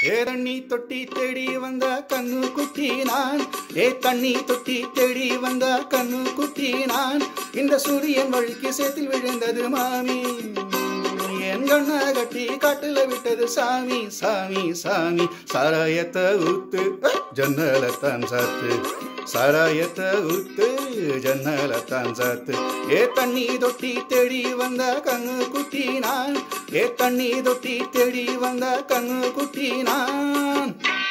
ஏ தண்ணி தொட்டி தேடி வந்த கண்ணு குட்டி நான் ஏ தண்ணி தொட்டி தேடி வந்த கண்ணு குட்டி நான் இந்த சூரியன் வழிக்கு சேத்தில் விழுந்தது மாமி என் கண்ண கட்டி காட்டுல விட்டது சாமி சாமி சாமி சாராயத்தை ஊத்து அஹ், ஜன்னலத்தான் சாத்து சாராயத்தை ஊத்து ஜன்னலத்தான் சாத்து ஏ தண்ணி தொட்டி தேடி வந்த கண்ணு குட்டி நான் ஏ தண்ணி தொட்டி தேடி வந்த கண்ணு குட்டி நான்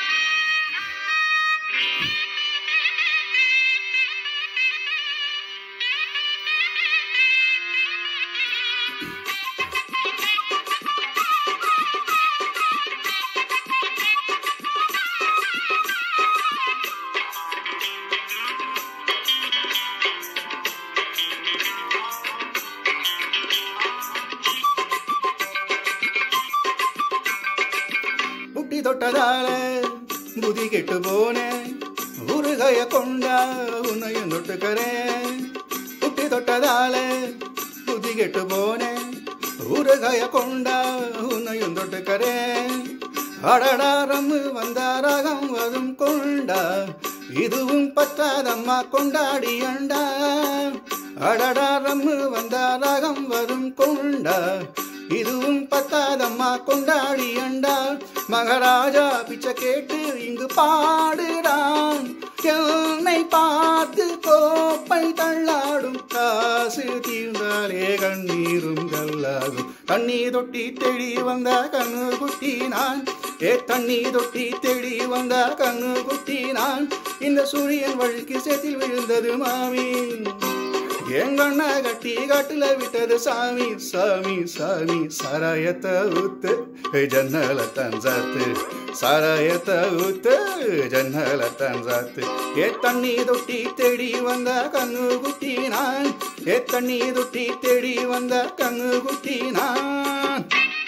புட்டி தொட்டதால புதி கெட்டு போனேன் ஊறுகாய கொண்டா உன்னையும் தொட்டுக்கிறேன் புட்டி தொட்டதால புதி கெட்டு போனேன் ஊறுகாய கொண்டா உன்னையும் தொட்டுக்கிறேன் அடடாரம்மு வந்தாரகம் வரும் கொண்டா இதுவும் பத்தாதம்மா கொண்டாடியண்டா அடடாரம்மு வந்தாரகம் வரும் கொண்டா இதுவும் பத்தாதம்மா கொண்டாடியண்டா மகாராஜா பிச்சை கேட்டு இங்கு பாடுறான் என்னை பார்த்து கோப்பை தள்ளாடும் காசு தீர்ந்தாலே கண்ணீரும் கல்லாகும் தண்ணீர் தொட்டி தெளி வந்த கண்ணு குட்டி நான் ஏ தண்ணீர் தொட்டி தெளி வந்த கண்ணு குட்டி நான் இந்த சூரியன் வழிக்கு சேத்தில் விழுந்தது மாமி எங்கண்ண கட்டி காட்டுல விட்டது சாமி சாமி சாமி சாராயத்தை ஊத்து ஜன்னலத்தான் சாத்து சாராயத்தை ஊத்து ஜன்னலத்தான் சாத்து ஏ தண்ணி தொட்டி தேடி வந்த கண்ணு குட்டி நான் ஏ தண்ணி தொட்டி தேடி வந்த கண்ணு குட்டி நான்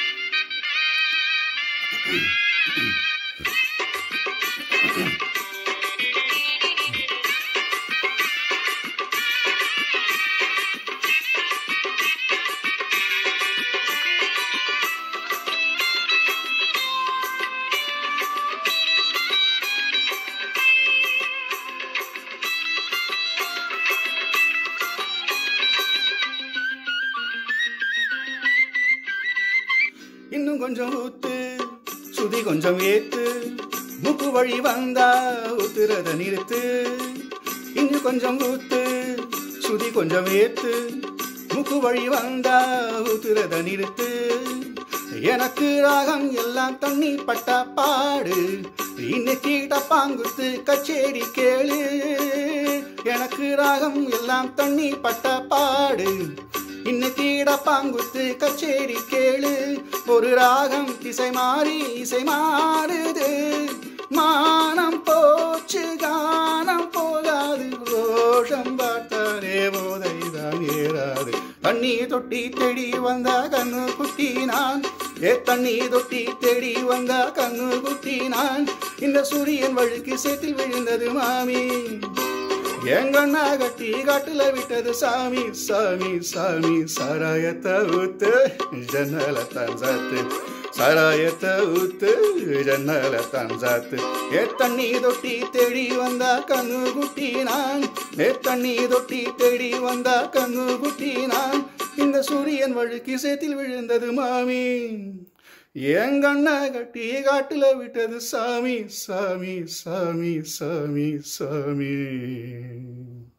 இன்னும் கொஞ்சம் ஊத்து சுதி கொஞ்சம் ஏத்து மூக்கு வழி வந்தா ஊத்துறத நிறுத்து இன்னும் கொஞ்சம் ஊத்து சுதி கொஞ்சம் ஏத்து மூக்கு வழி வந்தா ஊத்துறத நிறுத்து எனக்கு ராகம் எல்லாம் தண்ணி பட்டா பாடு இன்னைக்கு டப்பாங்குத்து கச்சேரி கேளு எனக்கு ராகம் எல்லாம் தண்ணி பட்டா பாடு இன்னைக்கு டப்பாங்குத்து கச்சேரி கேளு ஒரு ராகம் திசை மாறி இசை மாறுது மானம் போச்சு கானம் போகாது ரோஷம் பார்த்தாலே போதைதான் ஏறாது தண்ணி தொட்டி தேடி வந்த கண்ணு குட்டி நான் ஏ தண்ணி தொட்டி தேடி வந்த கண்ணு குட்டி நான் இந்த சூரியன் வழுக்கு சேத்தில் விழுந்தது மாமி எங்கண்ணா கட்டி காட்டுல விட்டது சாமி சாமி சாமி சாராயத்தை ஊத்து ஜன்னலத்தான் சாத்து சாராயத்தை ஊத்து ஜன்னலத்தான் சாத்து ஏ தண்ணி தொட்டி தேடி வந்தா கண்ணு குட்டி நான் ஏ தண்ணி தொட்டி தேடி வந்தா கண்ணு குட்டி நான் இந்த சூரியன் வழுக்கி சேத்தில் விழுந்தது மாமி எங்கண்ணா கட்டி காட்டுல விட்டது சாமி சாமி சாமி சாமி சாமி